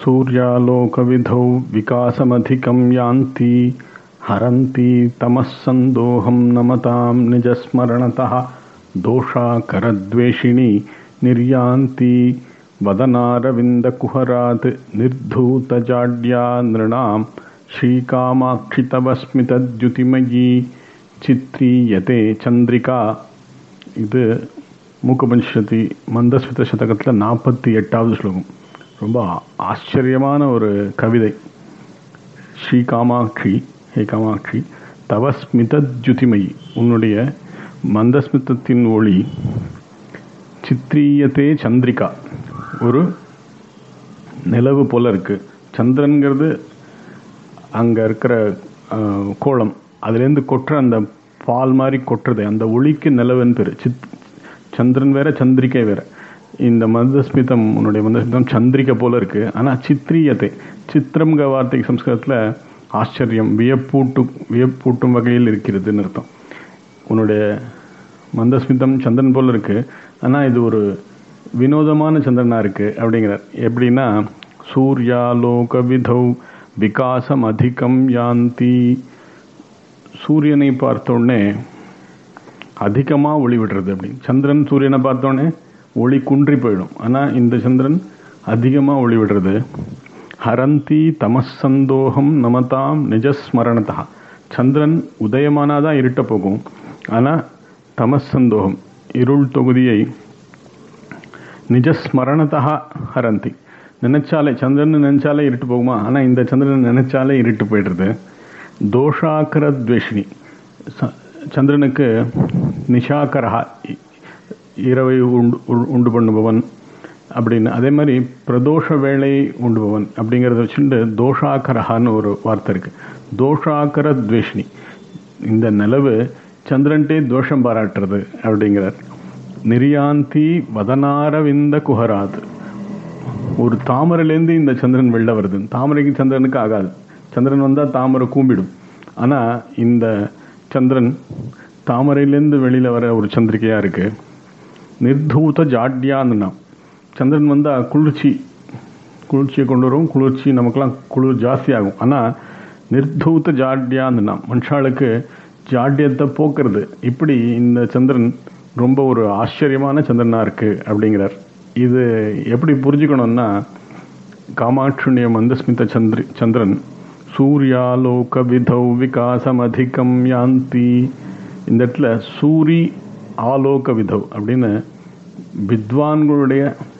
सूर्यालोकविधौ विकासमधिकं यान्ति हरन्ति तमः सन्दोहं नमतां निजस्मरणतः दोषाकरद्वेषिणि निर्यान्ति वदनारविन्दकुहरात् निर्धूतजाड्या नृणां श्रीकामाक्षि तव स्मितद्युतिमयी சித்ரீயதே சந்திரிகா இது மூக்கபஞ்சதி மந்தஸ்மித சதகத்தில் நாற்பத்தி எட்டாவது ஸ்லோகம் ரொம்ப ஆச்சரியமான ஒரு கவிதை ஸ்ரீ காமாட்சி ஹே காமாட்சி தவ ஸ்மிதத்யுதிமயி உன்னுடைய மந்தஸ்மிதத்தின் ஒளி சித்ரீயத்தே சந்திரிகா ஒரு நிலவு போல இருக்கு சந்திரன்கிறது அங்கே இருக்கிற அஹ், கோலம் அதுலேருந்து கொட்டுற அந்த பால் மாதிரி கொட்டுறது அந்த ஒளிக்கு நிலவுன்னு பேர் சித் சந்திரன் வேற சந்திரிகை வேற இந்த மந்தஸ்மிதம் உன்னுடைய மந்தஸ்மிதம் சந்திரிகை போல இருக்கு ஆனால் சித்ரீயத்தை சித்திரம்ங்கிற வார்த்தைக்கு சம்ஸ்கிருதத்தில் ஆச்சரியம் வியப்பூட்டும் வியப்பூட்டும் வகையில் இருக்கிறதுன்னு அர்த்தம் உன்னுடைய மந்தஸ்மிதம் சந்திரன் போல இருக்கு ஆனால் இது ஒரு வினோதமான சந்திரனா இருக்கு அப்படிங்கிறார் எப்படின்னா சூர்யாலோக விதௌ விகாசம் அதிகம் யாந்தி சூரியனை பார்த்தோடனே அதிகமாக ஒளி விடுறது அப்படின்னு சந்திரன் சூரியனை பார்த்தோடனே ஒளி குன்றி போயிடும் ஆனால் இந்த சந்திரன் அதிகமாக ஒளி விடுறது ஹரந்தி தமசந்தோகம் நமதாம் நிஜஸ்மரணதா சந்திரன் உதயமானாதான் இருட்ட போகும் ஆனால் தமசந்தோகம் இருள் தொகுதியை நிஜஸ்மரணதா ஹரந்தி நினைச்சாலே சந்திரன் நினைச்சாலே இருட்டு போகுமா ஆனால் இந்த சந்திரன் நினைச்சாலே இருட்டு போயிடுறது தோஷாக்கர துவேஷினி ச- சந்திரனுக்கு நிஷாக்கரஹா இ- இரவை உண்டு உ- உண்டு பண்ணுபவன் அப்படின்னு அதே மாதிரி பிரதோஷ வேளை உண்டுபவன் அப்படிங்கிறத வச்சுட்டு தோஷாக்கரஹான்னு ஒரு வார்த்தை இருக்கு தோஷாக்கர துவேஷினி இந்த நிலவு சந்திரன்ட்டே தோஷம் பாராட்டுறது அப்படிங்கிறார் நிரியாந்தி வதனாரவிந்த குஹராத் ஒரு தாமரையிலேருந்து இந்த சந்திரன் வெளில வருது தாமரைக்கு சந்திரனுக்கு ஆகாது சந்திரன் வந்தால் தாமரை கூம்பிடும் ஆனால் இந்த சந்திரன் தாமரையிலேருந்து வெளியில் வர ஒரு சந்திரிகையாக இருக்கு நிர்தூத ஜாட்யான்னு சந்திரன் வந்தால் குளிர்ச்சி குளிர்ச்சியை கொண்டு வரும் குளிர்ச்சி நமக்கெல்லாம் குளிர் ஜாஸ்தி ஆகும் ஆனால் நிர்தூத ஜாட்யான்னு மனுஷாளுக்கு ஜாட்யத்தை போக்குறது இப்படி இந்த சந்திரன் ரொம்ப ஒரு ஆச்சரியமான சந்திரனா இருக்கு அப்படிங்கிறார் இது எப்படி புரிஞ்சுக்கணும்னா காமாட்சுண்ய மந்தஸ்மித சந்திரி சந்திரன் சூர்யாலோக விதௌ விகாசம் அதிகம் யாந்தி இந்த இடத்துல சூரி ஆலோக விதவ் அப்படின்னு வித்வான்களுடைய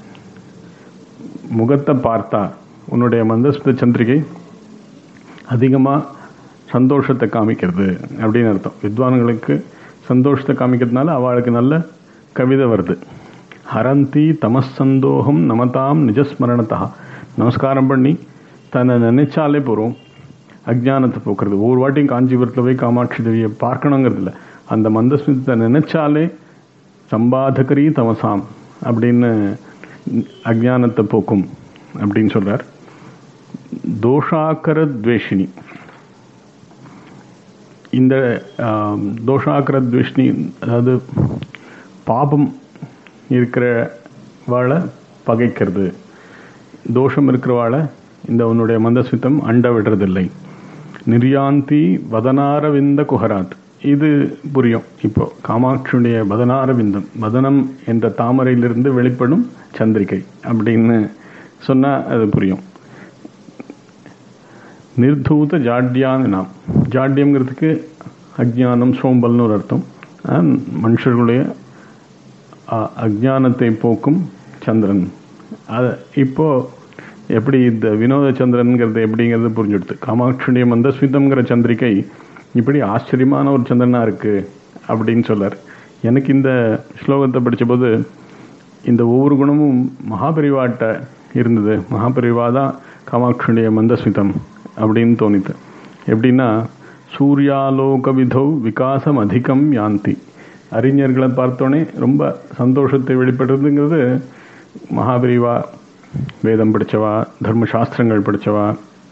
முகத்தை பார்த்தா உன்னுடைய மந்தஸ்மித சந்திரிகை அதிகமாக சந்தோஷத்தை காமிக்கிறது அப்படின்னு அர்த்தம் வித்வான்களுக்கு சந்தோஷத்தை காமிக்கிறதுனால அவளுக்கு நல்ல கவிதை வருது ஹரந்தி தமசந்தோகம் நமதாம் நிஜஸ்மரணத்தா நமஸ்காரம் பண்ணி தன்னை நினைச்சாலே போகிறோம் அஜ்ஞானத்தை போக்குறது ஒவ்வொரு வாட்டியும் காஞ்சிபுரத்தில் போய் காமாட்சி தேவியை பார்க்கணுங்கிறது இல்லை அந்த மந்தஸ்மிதத்தை நினைச்சாலே சம்பாதகரி தமசாம் அப்படின்னு அஜ்ஞானத்தை போக்கும் அப்படின்னு சொல்றார் தோஷாக்கர துவேஷினி இந்த ஆம், தோஷாக்கர துவேஷினி அதாவது பாபம் இருக்கிறவாளை பகைக்கிறது தோஷம் இருக்கிறவாளை இந்த உன்னுடைய மந்தஸ்மிதம் அண்ட விடுறதில்லை நிர்யாந்தி வதனாரவிந்த குஹராத் இது புரியும் இப்போ காமாட்சியுடைய வதனாரவிந்தம் வதனம் என்ற தாமரையிலிருந்து வெளிப்படும் சந்திரிகை அப்படின்னு சொன்னா அது புரியும் நிர்தூத ஜாட்யான்னு நாம் ஜாட்யம்ங்கிறதுக்கு அஜ்ஞானம் சோம்பல்னு ஒரு அர்த்தம் ஆஹ் மனுஷர்களுடைய அ- அஜ்ஞானத்தை போக்கும் சந்திரன் அது இப்போ எப்படி இந்த வினோத சந்திரன்கிறது எப்படிங்கிறது புரிஞ்சுடுது காமாட்சியுடைய மந்தஸ்மிதம்ங்கிற சந்திரிகை இப்படி ஆச்சரியமான ஒரு சந்திரனா இருக்கு அப்படின்னு சொல்லார் எனக்கு இந்த ஸ்லோகத்தை படித்தபோது இந்த ஒவ்வொரு குணமும் மகாபரிவாட்ட இருந்தது மகாபரிவா தான் காமாட்சியுடைய மந்தஸ்மிதம் அப்படின்னு தோணித்து எப்படின்னா சூர்யாலோக விதௌ விகாசம் அதிகம் யாந்தி அறிஞர்களை பார்த்தோன்னே ரொம்ப சந்தோஷத்தை வெளிப்படுறதுங்கிறது மகாபரிவா வேதம் படித்தவா தர்மசாஸ்திரங்கள் படித்தவா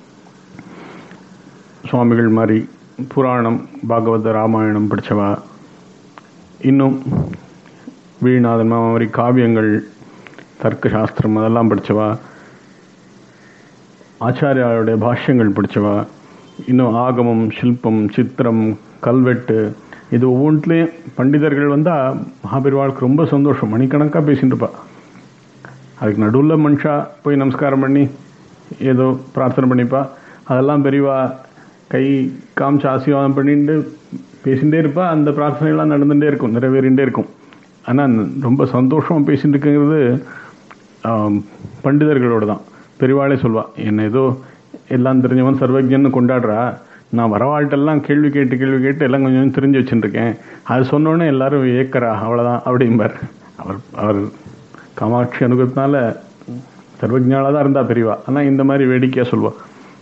சுவாமிகள் மாதிரி புராணம் பாகவத ராமாயணம் படித்தவா இன்னும் வீணாதன் மாமா மாதிரி காவியங்கள் தர்க்க சாஸ்திரம் அதெல்லாம் படித்தவா ஆச்சாரியாருடைய பாஷ்யங்கள் படித்தவா இன்னும் ஆகமம் சில்பம் சித்திரம் கல்வெட்டு இது ஒவ்வொன்றுலேயும் பண்டிதர்கள் வந்தால் மகாபெரிவாளுக்கு ரொம்ப சந்தோஷம் மணிக்கணக்காக பேசிட்டு இருப்பா அதுக்கு நடுவில் மனுஷா போய் நமஸ்காரம் பண்ணி ஏதோ பிரார்த்தனை பண்ணிப்பா அதெல்லாம் பெரியவா கை காமிச்சு ஆசீர்வாதம் பண்ணிட்டு பேசிகிட்டே இருப்பா அந்த பிரார்த்தனைகள்லாம் நடந்துகிட்டே இருக்கும் நிறைவேறிண்டே இருக்கும் ஆனால் ரொம்ப சந்தோஷமாக பேசிட்டு இருக்கிறது பண்டிதர்களோட தான் பெரியவாளே சொல்வா என்ன ஏதோ எல்லாம் தெரிஞ்சவன் சர்வஜன்னு கொண்டாடுறா நான் வரவாழ்ட்டெல்லாம் கேள்வி கேட்டு கேள்வி கேட்டு எல்லாம் கொஞ்சம் தெரிஞ்சு வச்சுட்டுருக்கேன் அது சொன்னோடனே எல்லாரும் ஏக்கரா அவ்வளோதான் அப்படிம்பார் அவர் அவர் காமாட்சி அனுகத்தினால சர்வஜாலாக தான் இருந்தா பெரியவா ஆனால் இந்த மாதிரி வேடிக்கையாக சொல்லுவா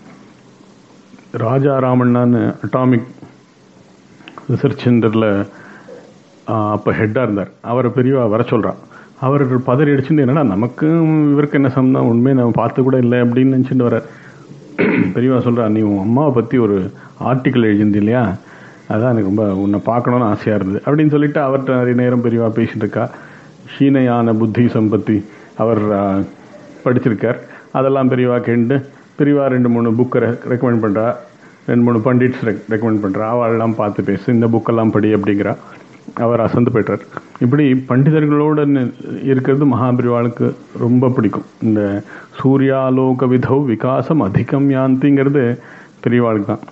ராஜா ராமண்ணான்னு அட்டாமிக் ரிசர்ச் சென்டரில் அப்போ ஹெட்டாக இருந்தார் அவரை பெரியவா வர சொல்கிறான் அவர் பதறி அடிச்சுட்டு என்னடா நமக்கும் இவருக்கு என்ன சம்பந்தம் உண்மையை நம்ம பார்த்து கூட இல்லை அப்படின்னு நினச்சிட்டு வர பெரியவா சொல்கிறா நீ உன் அம்மாவை பற்றி ஒரு ஆர்டிக்கல் எழுதியிருந்த இல்லையா அதான் எனக்கு ரொம்ப உன்னை பார்க்கணுன்னு ஆசையாக இருந்தது அப்படின்னு சொல்லிட்டு அவர்கிட்ட நிறைய நேரம் பெரியவா பேசிட்டு இருக்கா ஷீனையான புத்தி சம்பத்தி அவர் படிச்சிருக்கார் அதெல்லாம் பெரியவா கேட்டு பெரியவா ரெண்டு மூணு புக்கை ரெக்கமெண்ட் பண்ணுறா ரெண்டு மூணு பண்டிட்ஸ் ரெக் ரெக்கமெண்ட் பண்ணுறா அவளெல்லாம் பார்த்து பேசு இந்த புக்கெல்லாம் படி அப்படிங்கிறா அவர் அசந்து போய்ட்டார் இப்படி பண்டிதர்களோடு இருக்கிறது மகாபிரிவாளுக்கு ரொம்ப பிடிக்கும் இந்த சூர்யாலோக விதௌ விகாசம் அதிகம் யாந்திங்கிறது பெரியவாளுக்கு தான்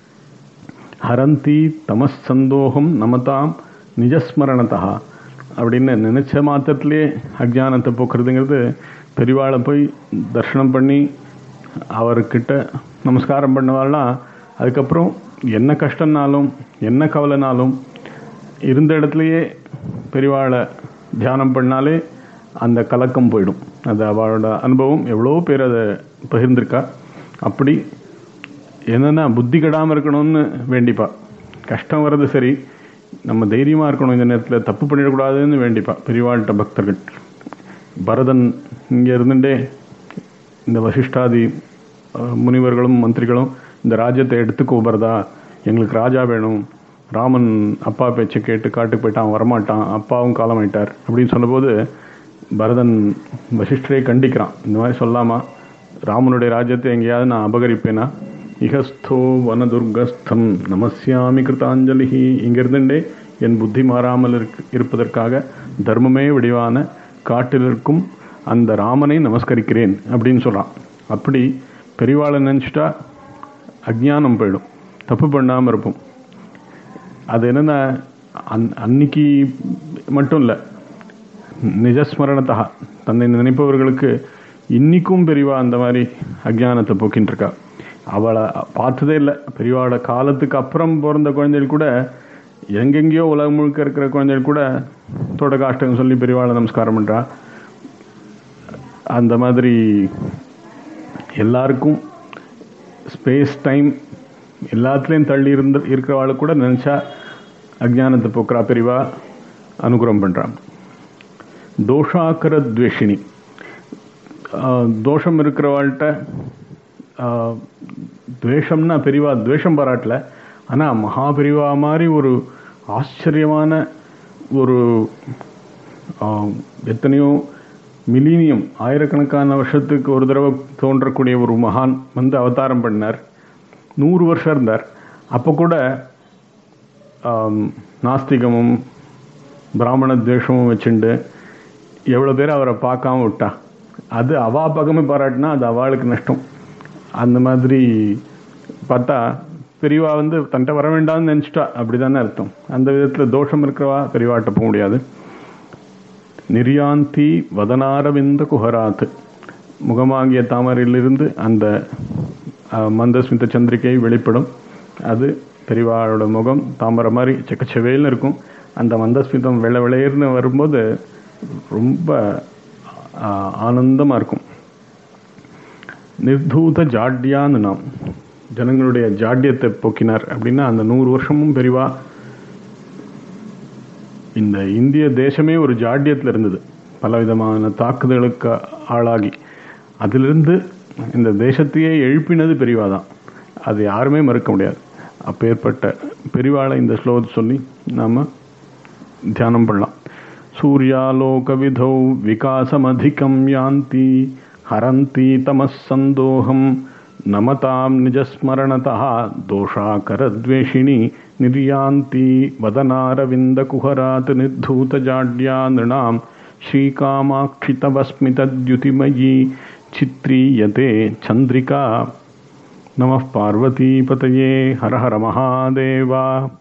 ஹரந்தி தமஸ் சந்தோகம் நமதாம் நிஜஸ்மரணத்தா அப்படின்னு நினைச்ச மாத்திரத்திலே அஜானத்தை போக்குறதுங்கிறது பெரியவாளை போய் தர்ஷனம் பண்ணி அவர்கிட்ட நமஸ்காரம் பண்ணவாள்லாம் அதுக்கப்புறம் என்ன கஷ்டம்னாலும் என்ன கவலைனாலும் இருந்த இடத்துலையே பெரியவாளை தியானம் பண்ணாலே அந்த கலக்கம் போயிடும் அது அவளோட அனுபவம் எவ்வளோ பேர் அதை பகிர்ந்திருக்கா அப்படி என்னென்னா புத்தி கெடாமல் இருக்கணும்னு வேண்டிப்பா கஷ்டம் வர்றது சரி நம்ம தைரியமாக இருக்கணும் இந்த நேரத்தில் தப்பு பண்ணிடக்கூடாதுன்னு வேண்டிப்பா பெரியவாழ்கிட்ட பக்தர்கள் பரதன் இங்கே இருந்துட்டே இந்த வசிஷ்டாதி முனிவர்களும் மந்திரிகளும் இந்த ராஜ்யத்தை எடுத்துக்கோ பரதா எங்களுக்கு ராஜா வேணும் ராமன் அப்பா பேச்சை கேட்டு காட்டுக்கு போயிட்டான் வரமாட்டான் அப்பாவும் காலமாயிட்டார் அப்படின்னு சொன்னபோது பரதன் வசிஷ்டரை கண்டிக்கிறான் இந்த மாதிரி சொல்லாமா ராமனுடைய ராஜ்யத்தை எங்கேயாவது நான் அபகரிப்பேனா இகஸ்தோ வனதுர்கஸ்தம் நமஸ்யாமி கிருத்தாஞ்சலி இங்கிருந்துட்டே என் புத்தி மாறாமல் இருக்கு இருப்பதற்காக தர்மமே வடிவான காட்டில் இருக்கும் அந்த ராமனை நமஸ்கரிக்கிறேன் அப்படின்னு சொல்கிறான் அப்படி பெரியவாளை நினச்சிட்டா அஜ்ஞானம் போயிடும் தப்பு பண்ணாமல் இருப்போம் அது என்னென்னா அன் அன்னைக்கு மட்டும் இல்லை நிஜஸ்மரணத்தா தன்னை நினைப்பவர்களுக்கு இன்னிக்கும் பெரியவா அந்த மாதிரி அஜ்ஞானத்தை போக்கின்னு இருக்கா அவளை பார்த்ததே இல்லை பெரியவாளோட காலத்துக்கு அப்புறம் பிறந்த குழந்தைகள் கூட எங்கெங்கேயோ உலகம் முழுக்க இருக்கிற குழந்தைகள் கூட தோட காஷ்டம் சொல்லி பெரியவாளை நமஸ்காரம் பண்ணுறா அந்த மாதிரி எல்லாருக்கும் ஸ்பேஸ் டைம் எல்லாத்துலேயும் தள்ளி இருந்து இருக்கிறவாளை கூட நினச்சா அஜானத்தை போக்குறா பெரிவா அனுகிரகம் பண்ணுறான் தோஷாக்கர துவேஷினி தோஷம் இருக்கிறவாள்கிட்ட துவேஷம்னா பெரிவா துவேஷம் பாராட்டல ஆனால் மகாபெரிவா மாதிரி ஒரு ஆச்சரியமான ஒரு எத்தனையோ மிலீனியம் ஆயிரக்கணக்கான வருஷத்துக்கு ஒரு தடவை தோன்றக்கூடிய ஒரு மகான் வந்து அவதாரம் பண்ணார் நூறு வருஷம் இருந்தார் அப்போ கூட நாஸ்திகமும் பிராமண துவேஷமும் வச்சுண்டு எவ்வளோ பேர் அவரை பார்க்காம விட்டா அது அவா பக்கமே பாராட்டினா அது அவளுக்கு நஷ்டம் அந்த மாதிரி பார்த்தா பெரியவா வந்து தன்ட்ட வர வேண்டாம்னு நினச்சிட்டா அப்படி தானே அர்த்தம் அந்த விதத்தில் தோஷம் இருக்கிறவா பெரியவாட்ட போக முடியாது நிர்யாந்தி வதனாரவிந்த குஹராத் முகமாகிய தாமரையிலிருந்து அந்த மந்தஸ்மித சந்திரிகை வெளிப்படும் அது பெரியவாளோட முகம் தாமரை மாதிரி செக்கச்செவேல்னு இருக்கும் அந்த மந்தஸ்மிதம் வெள்ளை விளையர்னு வரும்போது ரொம்ப ஆனந்தமாக இருக்கும் நிர்தூத ஜாட்யான்னு நாம் ஜனங்களுடைய ஜாட்யத்தை போக்கினார் அப்படின்னா அந்த நூறு வருஷமும் பெரிவா இந்த இந்திய தேசமே ஒரு ஜாட்யத்தில் இருந்தது பலவிதமான தாக்குதலுக்கு ஆளாகி அதிலிருந்து இந்த தேசத்தையே எழுப்பினது பெரிவா தான் அது யாருமே மறுக்க முடியாது அப்பேற்பட்ட பெரிவாளை இந்த ஸ்லோகத்தை சொல்லி நாம் தியானம் பண்ணலாம் சூர்யாலோக விதௌ விகாசமதிகம் யாந்தி ஹரந்தி தமசந்தோகம் नमतां निजस्मरणतः दोषाकरद्वेषिणी निर्यान्ती वदनारविन्दकुहरात् निर्धूतजाड्या नृणां श्रीकामाक्षि तव स्मितद्युतिमयी चित्रीयते चन्द्रिका नमः पार्वतीपतये हर हर महादेवा